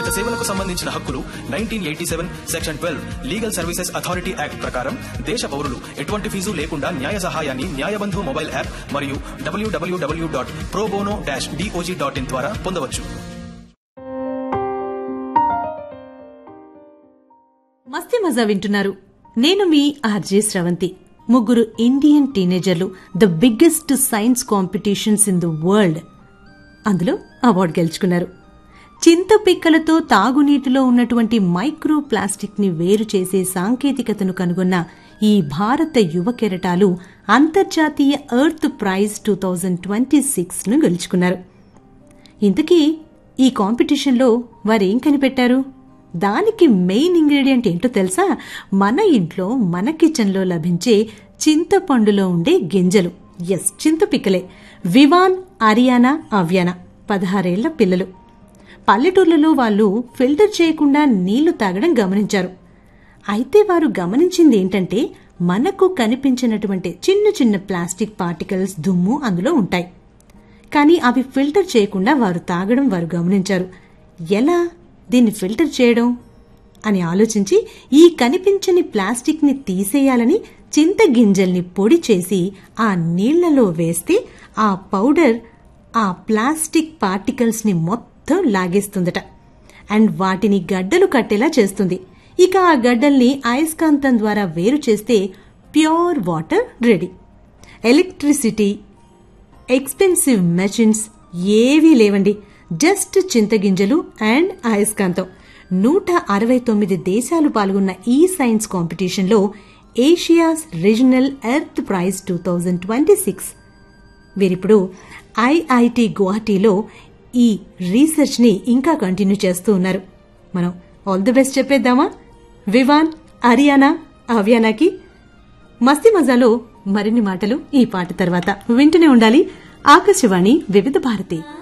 సంబంధిత సేవలకు సంబంధించిన హక్కులు nineteen eighty seven section twelve legal services authority act ప్రకారం దేశ పౌరులు ఎటువంటి ఫీజు లేకుండా న్యాయ సహాయాన్ని న్యాయబంధు మొబైల్ యాప్ మరియు W W W dot probono dash DOJ dot in ద్వారా పొందవచ్చు మస్తి మజా వింటున్నారు నేను మీ ఆర్జే స్రవంతి ముగ్గురు ఇండియన్ టీనేజర్లు the biggest science competitions in the world అందులో అవార్డు గెలుచుకున్నారు చింతపిక్కలతో తాగునీటిలో ఉన్నటువంటి మైక్రో ప్లాస్టిక్ ని వేరు చేసే సాంకేతికతను కనుగొన్న ఈ భారత యువ కెరటాలు అంతర్జాతీయ Earth prize two thousand twenty six ను గెలుచుకున్నారు ఇంతకీ ఈ కాంపిటీషన్లో వారేం కనిపెట్టారు దానికి మెయిన్ ఇంగ్రీడియంట్ ఏంటో తెలుసా మన ఇంట్లో మన కిచెన్లో లభించే చింతపండులో ఉండే గింజలు ఎస్ చింతపిక్కలే వివాన్ అరియానా అవ్యానా పదహారేళ్ల పిల్లలు పల్లెటూర్లలో వాళ్ళు ఫిల్టర్ చేయకుండా నీళ్లు తాగడం గమనించారు అయితే వారు గమనించింది ఏంటంటే మనకు కనిపించినటువంటి చిన్న చిన్న ప్లాస్టిక్ పార్టికల్స్ దుమ్ము అందులో ఉంటాయి కానీ అవి ఫిల్టర్ చేయకుండా వారు తాగడం వారు గమనించారు ఎలా దీన్ని ఫిల్టర్ చేయడం అని ఆలోచించి ఈ కనిపించని ప్లాస్టిక్ ని తీసేయాలని చింత గింజల్ని పొడి చేసి ఆ నీళ్లలో వేస్తే ఆ పౌడర్ ఆ ప్లాస్టిక్ పార్టికల్స్ ని మొత్తం లాగేస్తుందట అండ్ వాటిని గడ్డలు కట్టేలా చేస్తుంది ఇక ఆ గడ్డల్ని అయస్కాంతం ద్వారా వేరు చేస్తే pure water ready electricity expensive machines ఏవీ లేవండి జస్ట్ చింతగింజలు అండ్ అయస్కాంతం నూట అరవై తొమ్మిది దేశాలు పాల్గొన్న ఈ సైన్స్ కాంపిటీషన్లో Asia's regional Earth prize two thousand twenty six వీరిప్పుడు ఐఐటి గువాహటీలో ఈ రీసెర్చ్ ని ఇంకా కంటిన్యూ చేస్తూ ఉన్నారు మనం ఆల్ ది బెస్ట్ చెప్పేద్దామా వివాన్ అరియానా అవ్యానాకి మస్తి మజాలో మరిన్ని మాటలు ఈ పాట తర్వాత వింటూనే ఉండాలి ఆకాశవాణి వివిధ భారతి